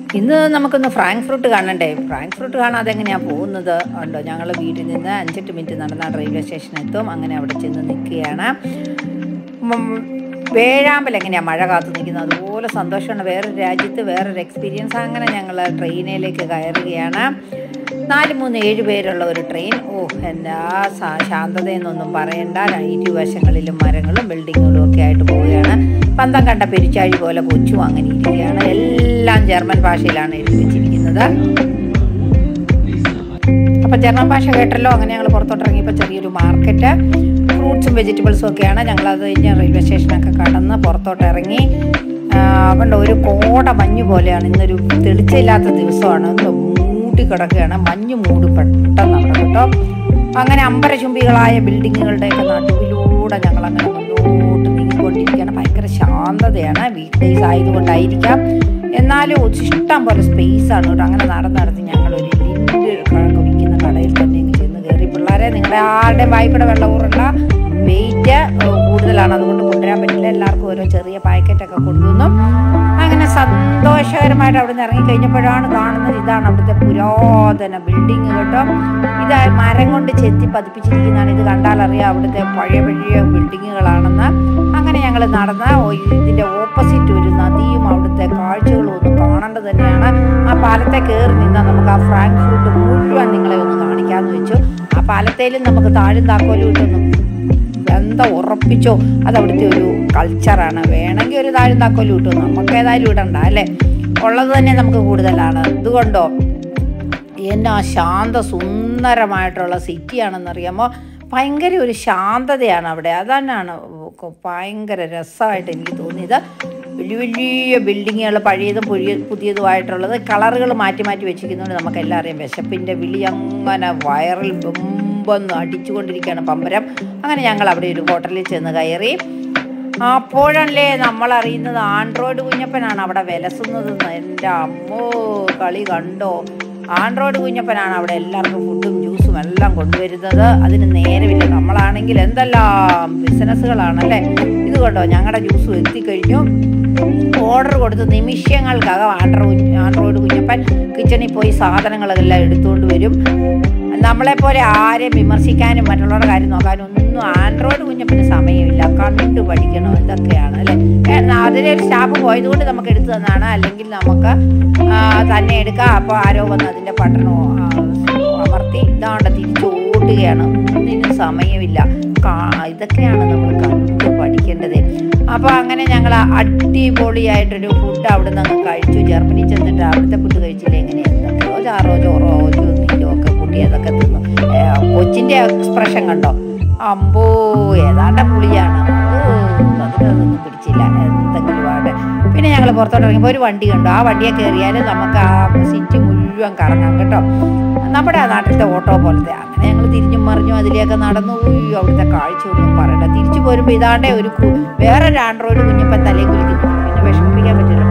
ഇന്ന് നമുക്കൊന്ന് ഫ്രാങ്ക്ഫ്രൂട്ട് കാണണ്ടേ ഫ്രാങ്ക്ഫ്രൂട്ട് കാണാതെ എങ്ങനെയാണ് പോകുന്നത് ഉണ്ടോ ഞങ്ങൾ വീട്ടിൽ നിന്ന് അഞ്ചെട്ട് മിനിറ്റ് നടന്നാൽ റെയിൽവേ സ്റ്റേഷനിൽ എത്തും അങ്ങനെ അവിടെ ചെന്ന് നിൽക്കുകയാണ് ഉം, വേഴാമ്പൽ എങ്ങനെയാണ് മഴ കാത്തു നിൽക്കുന്നത് അതുപോലെ സന്തോഷമാണ് വേറൊരു രാജ്യത്ത് വേറൊരു എക്സ്പീരിയൻസ് അങ്ങനെ ഞങ്ങൾ ട്രെയിനിലേക്ക് കയറുകയാണ് നാല് മൂന്ന് ഏഴ് പേരുള്ള ഒരു ട്രെയിൻ ഓ എൻ്റെ ആ സാ- ശാന്തതയെന്നൊന്നും പറയണ്ട ഇരുവശങ്ങളിലും മരങ്ങളും ബിൽഡിങ്ങുകളും ഒക്കെ ആയിട്ട് പോവുകയാണ് പന്തം കണ്ട പെരിച്ചാഴി പോലെ കൊച്ചും അങ്ങനെ ഇരിക്കുകയാണ് എല്ലാം ജർമ്മൻ ഭാഷയിലാണ് എഴുതി വെച്ചിരിക്കുന്നത് അപ്പോൾ ജർമ്മൻ ഭാഷ കേട്ടല്ലോ അങ്ങനെ ഞങ്ങൾ പുറത്തോട്ട് ഇറങ്ങിയപ്പോൾ ചെറിയൊരു മാർക്കറ്റ് ഫ്രൂട്ട്സും വെജിറ്റബിൾസും ഒക്കെയാണ് ഞങ്ങൾ അത് കഴിഞ്ഞ് റെയിൽവേ സ്റ്റേഷനൊക്കെ കടന്ന് പുറത്തോട്ട് ഇറങ്ങി കണ്ട ഒരു കോട മഞ്ഞ് പോലെയാണ് ഇന്നൊരു തെളിച്ചില്ലാത്ത ദിവസമാണ് ഒന്ന് മൂടി കിടക്കുകയാണ് മഞ്ഞ് മൂടും പെട്ടെന്ന് അവിടെ കേട്ടോ അങ്ങനെ അമ്പരചുംബികളായ ബിൽഡിങ്ങുകളുടെയൊക്കെ നടുവിലൂടെ ഞങ്ങൾ അങ്ങനെ മുന്നോട്ട് നീങ്ങിക്കൊണ്ടിരിക്കുകയാണ് ഭയങ്കര ശാന്തതയാണ് വീക്ക് ഡേയ്സ് ആയതുകൊണ്ടായിരിക്കാം എന്നാലും ഇഷ്ടം പോലെ സ്പേസ് ആണ് കേട്ടോ അങ്ങനെ നടന്ന് നടന്ന് ഞങ്ങളൊരു ലിൻഡ് കഴക്ക് വിൽക്കുന്ന കടയിൽ തന്നെ ഇങ്ങ് ചെന്ന് കയറി പിള്ളേരെ നിങ്ങളുടെ ആരുടെയും വായിക്കൂടെ വെള്ളം ഊറണ്ട വെയിറ്റ് കൂടുതലാണ് അതുകൊണ്ട് കൊണ്ടുവരാൻ പറ്റില്ല എല്ലാവർക്കും ഓരോ ചെറിയ പാക്കറ്റൊക്കെ കൊണ്ടുവന്നു അങ്ങനെ സന്തോഷകരമായിട്ട് അവിടെ നിന്ന് ഇറങ്ങിക്കഴിഞ്ഞപ്പോഴാണ് കാണുന്നത് ഇതാണ് അവിടുത്തെ പുരാതന ബിൽഡിങ് കേട്ടോ ഇത് മരം കൊണ്ട് ചെത്തി പതിപ്പിച്ചിരിക്കുന്നതാണ് ഇത് കണ്ടാൽ അറിയാം അവിടുത്തെ പഴയ പഴയ ബിൽഡിങ്ങുകളാണെന്ന് അങ്ങനെ ഞങ്ങൾ നടന്ന ഓ- ഇതിന്റെ ഓപ്പോസിറ്റ് ഒരു നദിയും അവിടുത്തെ കാഴ്ചകളും ഒന്ന് കാണേണ്ടത് തന്നെയാണ് ആ പാലത്തെ കയറി നിന്നാൽ നമുക്ക് ആ ഫ്രാങ്ക്ഫ്രൂട്ട് മുഴുവൻ നിങ്ങളെ ഒന്ന് കാണിക്കാമെന്ന് വെച്ചു ആ പാലത്തേലും നമുക്ക് താഴും താക്കോലും ഇട്ടൊന്നും ബന്ധം ഉറപ്പിച്ചോ അത് അവിടുത്തെ ഒരു കൾച്ചറാണ് വേണമെങ്കിൽ ഒരു താഴും താക്കോലും ഇട്ടു നമുക്ക് ഏതായാലും ഇടണ്ട അല്ലേ ഉള്ളത് തന്നെ നമുക്ക് കൂടുതലാണ് ഇതുകൊണ്ടോ എന്നാ ശാന്ത സുന്ദരമായിട്ടുള്ള സിറ്റിയാണെന്നറിയാമോ ഭയങ്കര ഒരു ശാന്തതയാണ് അവിടെ അതന്നാണ് ഭയങ്കര രസമായിട്ട് എനിക്ക് തോന്നിയത് വലിയ വലിയ ബിൽഡിങ്ങുകൾ പഴയതും പുതിയ പുതിയതുമായിട്ടുള്ളത് കളറുകൾ മാറ്റി മാറ്റി വെച്ചിരിക്കുന്നതുകൊണ്ട് നമുക്കെല്ലാം അറിയാം വിശപ്പിൻ്റെ വിളി അങ്ങനെ വയറിൽ ബൊമ്പൊന്ന് അടിച്ചുകൊണ്ടിരിക്കുകയാണ് പമ്പരം അങ്ങനെ ഞങ്ങൾ അവിടെ ഒരു ഹോട്ടലിൽ ചെന്ന് കയറി അപ്പോഴല്ലേ നമ്മൾ അറിയുന്നത് ആൻഡ്രോയിഡ് കുഞ്ഞപ്പനാണ് അവിടെ വിലസുന്നത് എൻ്റെ അമ്മോ കളി കണ്ടോ ആൻഡ്രോയിഡ് കുഞ്ഞപ്പനാണ് അവിടെ എല്ലാവർക്കും ഫുഡും ജ്യൂസും എല്ലാം കൊണ്ടുവരുന്നത് അതിന് നേരമില്ല നമ്മളാണെങ്കിൽ എന്തെല്ലാം ബിസിനസ്സുകളാണല്ലേ ഇത് കണ്ടോ ഞങ്ങളുടെ ജ്യൂസും എത്തിക്കഴിഞ്ഞു ഓർഡർ കൊടുത്ത് നിമിഷങ്ങൾക്കകം ആൻഡ്രോ ആൻഡ്രോയിഡ് കുഞ്ഞപ്പൻ കിച്ചണിൽ പോയി സാധനങ്ങളെല്ലാം എടുത്തുകൊണ്ട് വരും നമ്മളെപ്പോലെ ആരെയും വിമർശിക്കാനും മറ്റുള്ളവരുടെ കാര്യം നോക്കാനും ഒന്നും ആൻഡ്രോയിഡ് കുഞ്ഞപ്പന് സമയമില്ല കണ്ടു പഠിക്കണം ഇതൊക്കെയാണ് അല്ലേ കാരണം അതിലൊരു സ്റ്റാഫ് പോയതുകൊണ്ട് നമുക്ക് എടുത്തു തന്നാണ് അല്ലെങ്കിൽ നമുക്ക് ആ, തന്നെ എടുക്കാം അപ്പോൾ ആരോ വന്ന് അതിൻ്റെ പട്ടണോ അമർത്തി ഇതാണ്ട് തിരിച്ചു ഓടുകയാണ് ഒന്നിനും സമയമില്ല കാ- ഇതൊക്കെയാണ് നമ്മൾ കണ്ടു പഠിക്കേണ്ടത് അപ്പോൾ അങ്ങനെ ഞങ്ങൾ അടിപൊളിയായിട്ടൊരു ഫുഡ് അവിടെ നിന്ന് അങ്ങ് കഴിച്ചു ജർമ്മനി ചെന്നിട്ട് അവിടുത്തെ ഫുഡ് കഴിച്ചില്ല എങ്ങനെ എന്തൊക്കെയോ ചാറോ ചോറോ നീരോ ഒക്കെ കൂട്ടി അതൊക്കെ തിന്നു ഏ, കൊച്ചിൻ്റെ എക്സ്പ്രഷൻ കണ്ടോ അമ്പോ ഏതാണ്ട പുളിയാണ് ഓ, അതിനതൊന്നും പിടിച്ചില്ല എന്തെങ്കിലും ആട്ടെ പിന്നെ ഞങ്ങൾ പുറത്തോട്ട് ഇറങ്ങിയപ്പോൾ ഒരു വണ്ടി കണ്ടു ആ വണ്ടിയെ കയറിയാൽ നമുക്ക് ആ സിറ്റി മുഴുവൻ കറങ്ങാം കേട്ടോ നമ്മുടെ ആ നാട്ടിലത്തെ ഓട്ടോ പോലത്തെ അങ്ങനെ ഞങ്ങൾ തിരിഞ്ഞും മറിഞ്ഞും അതിലേക്ക് നടന്നു ഉയ്യോ അവിടുത്തെ കാഴ്ച ഒന്നും പറയണ്ട തിരിച്ചു പോരുമ്പോൾ ഇതാണ്ടേ ഒരു കു- വേറൊരു ആൻഡ്രോയിഡ് കുഞ്ഞപ്പൻ തലയിൽ കുലിക്കുന്നു പിന്നെ വിഷമിപ്പിക്കാൻ പറ്റില്ല